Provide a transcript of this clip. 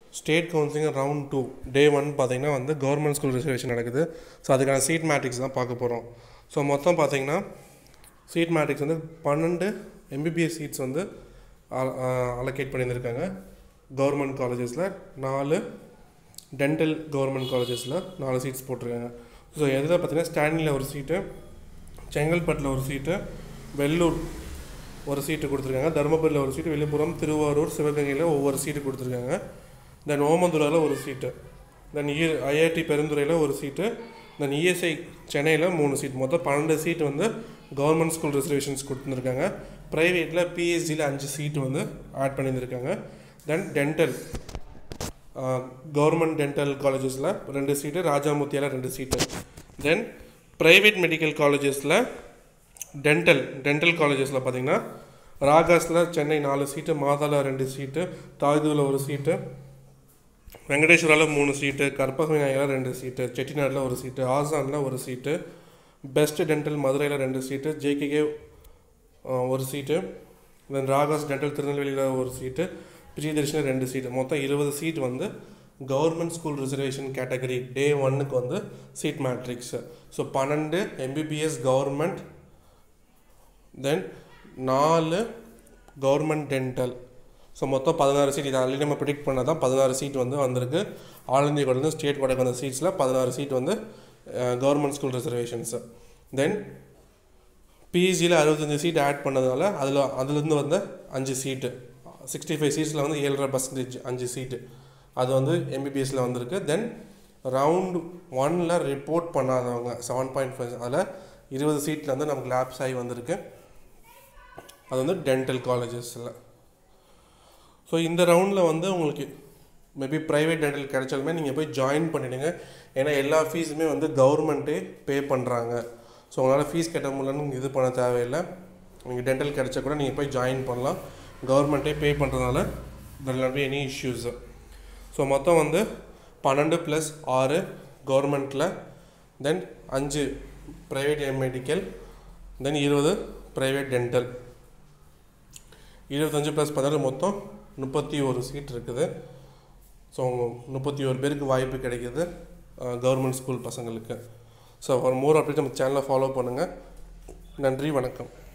state counselling round two day one பார்த்தீங்கன்னா வந்து government school reservation நடக்குது ஸோ அதுக்கான சீட் மேட்ரிக்ஸ் தான் பார்க்க போகிறோம் ஸோ மொத்தம் பார்த்தீங்கன்னா சீட் மேட்ரிக்ஸ் வந்து பன்னெண்டு எம்பிபிஎஸ் சீட்ஸ் வந்து அலோகேட் பண்ணியிருந்திருக்காங்க கவர்மெண்ட் காலேஜஸில் நாலு டென்டல் கவர்மெண்ட் காலேஜஸில் நாலு சீட்ஸ் போட்டிருக்காங்க ஸோ எதில் பார்த்தீங்கன்னா ஸ்டாண்டில் ஒரு சீட்டு செங்கல்பட்டில் ஒரு சீட்டு வெள்ளூர் ஒரு சீட்டு கொடுத்துருக்காங்க தருமபுரியில் ஒரு சீட்டு விழுப்புரம் திருவாரூர் சிவகங்கையில் ஒவ்வொரு சீட்டு கொடுத்துருக்காங்க தென் ஓமந்துராவில் ஒரு சீட்டு தென் இ ஐஐடி பெருந்துறையில் ஒரு சீட்டு தென் இஎஸ்ஐ சென்னையில் மூணு சீட் மொத்தம் பன்னெண்டு சீட் வந்து கவர்மெண்ட் ஸ்கூல் ரிசர்வேஷன்ஸ் கொடுத்துருக்காங்க ப்ரைவேட்டில் பிஎஸ்சியில் அஞ்சு சீட்டு வந்து ஆட் பண்ணியிருந்திருக்காங்க தென் டென்டல் கவர்மெண்ட் டென்டல் காலேஜஸில் ரெண்டு சீட்டு ராஜாமூர்த்தியால் ரெண்டு சீட்டு தென் ப்ரைவேட் மெடிக்கல் காலேஜஸில் டென்டல் டென்டல் காலேஜஸில் பார்த்தீங்கன்னா ராகாஸில் சென்னை நாலு சீட்டு மாதாவில் ரெண்டு சீட்டு தாய்தூவில் ஒரு சீட்டு வெங்கடேஸ்வராவில் மூணு சீட்டு கற்பக விநாயகரில் ரெண்டு சீட்டு செட்டிநாடில் ஒரு சீட்டு ஆசானில் ஒரு சீட்டு பெஸ்ட் டென்டல் மதுரையில் ரெண்டு சீட்டு ஜேகேகே ஒரு சீட்டு தென் ராகாஸ் டென்டல் திருநெல்வேலியில் ஒரு சீட்டு பிரியதர்ஷனில் ரெண்டு சீட்டு மொத்தம் இருபது சீட் வந்து government school reservation category day ஒன்னுக்கு வந்து சீட் மேட்ரிக்ஸ் ஸோ பன்னெண்டு எம்பிபிஎஸ் கவர்மெண்ட் தென் நாலு கவர்மெண்ட் டென்டல் ஸோ மொத்தம் பதினாறு சீட் இது ஆல்ரெடி நம்ம ப்ரிடிக்ட் பண்ணால் தான் பதினாறு சீட் வந்து வந்திருக்கு ஆல் இந்தியா கூட ஸ்டேட் கூட வந்த சீட்ஸில் பதினாறு சீட் வந்து கவர்மெண்ட் ஸ்கூல் ரிசர்வேஷன்ஸு தென் பிஜியில் அறுபத்தஞ்சு சீட் ஆட் பண்ணதுனால அதில் அதுலேருந்து வந்த அஞ்சு சீட்டு சிக்ஸ்டி ஃபைவ் சீட்ஸில் வந்து ஏழரை பர்சன்டேஜ் அஞ்சு சீட்டு அது வந்து எம்பிபிஎஸ்சில் வந்திருக்கு தென் ரவுண்டு ஒனில் ரிப்போர்ட் பண்ணாதவங்க செவன் பாயிண்ட் ஃபைவ் அதில் இருபது சீட்டில் வந்து நமக்கு லேப்ஸ் ஆகி வந்திருக்கு அது வந்து டென்டல் காலேஜஸில் ஸோ இந்த ரவுண்டில் வந்து உங்களுக்கு மேபி ப்ரைவேட் டென்டல் கிடைச்சாலுமே நீங்கள் போய் ஜாயின் பண்ணிவிடுங்க ஏன்னா எல்லா ஃபீஸுமே வந்து கவர்மெண்ட்டே பே பண்ணுறாங்க ஸோ உங்களால் ஃபீஸ் கட்ட முடியலன்னு இது பண்ண தேவையில்லை நீங்கள் டென்டல் கிடைச்சா கூட நீங்கள் போய் ஜாயின் பண்ணலாம் கவர்மெண்ட்டே பே பண்ணுறதுனால there not be any issues so மொத்தம் வந்து பன்னெண்டு ப்ளஸ் ஆறு கவர்மெண்ட்டில் தென் அஞ்சு ப்ரைவேட் மெடிக்கல் தென் இருபது ப்ரைவேட் டென்டல் இருபத்தஞ்சு ப்ளஸ் பதினாறு மொத்தம் முப்பத்தி ஒரு சீட் இருக்குது ஸோ முப்பத்தி ஒரு பேருக்கு வாய்ப்பு கிடைக்கிது கவர்மெண்ட் ஸ்கூல் பசங்களுக்கு ஸோ ஒரு மோர் அப்டேட் நம்ம சேனலை ஃபாலோ பண்ணுங்கள் நன்றி வணக்கம்